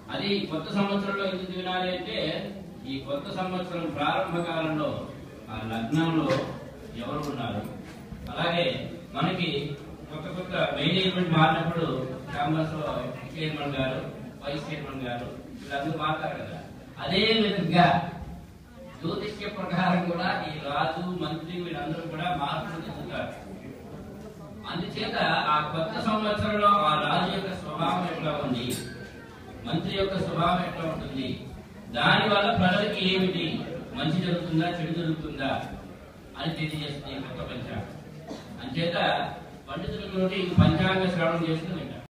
అది కొత్త సంవత్సరంలో ఎందుకు వినాలి అంటే ఈ కొత్త సంవత్సరం ప్రారంభ కాలంలో ఆ లగ్నంలో ఎవరు ఉన్నారు అలాగే మనకి కొత్త కొత్త మేనేజ్మెంట్ మారినప్పుడు క్యాంపస్ లో చైర్మన్ గారు వైస్ చైర్మన్ గారు వీళ్ళందరూ మారుతారు కదా అదే విధంగా జ్యోతిష్య ప్రకారం కూడా ఈ రాజు మంత్రి వీళ్ళందరూ కూడా మార్పులు చెందుతారు అందుచేత ఆ కొత్త సంవత్సరంలో ఆ రాజు యొక్క స్వభావం ఎట్లా ఉంది మంత్రి యొక్క స్వభావం ఎట్లా ఉంటుంది దాని వల్ల ప్రజలకి ఏమిటి మంచి జరుగుతుందా చెడు జరుగుతుందా అని తెలియజేస్తుంది ఈ కొత్త పంచాంగం అంచేత పండితుల నుండి పంచాంగ శ్రవణం చేసుకుని వింటారు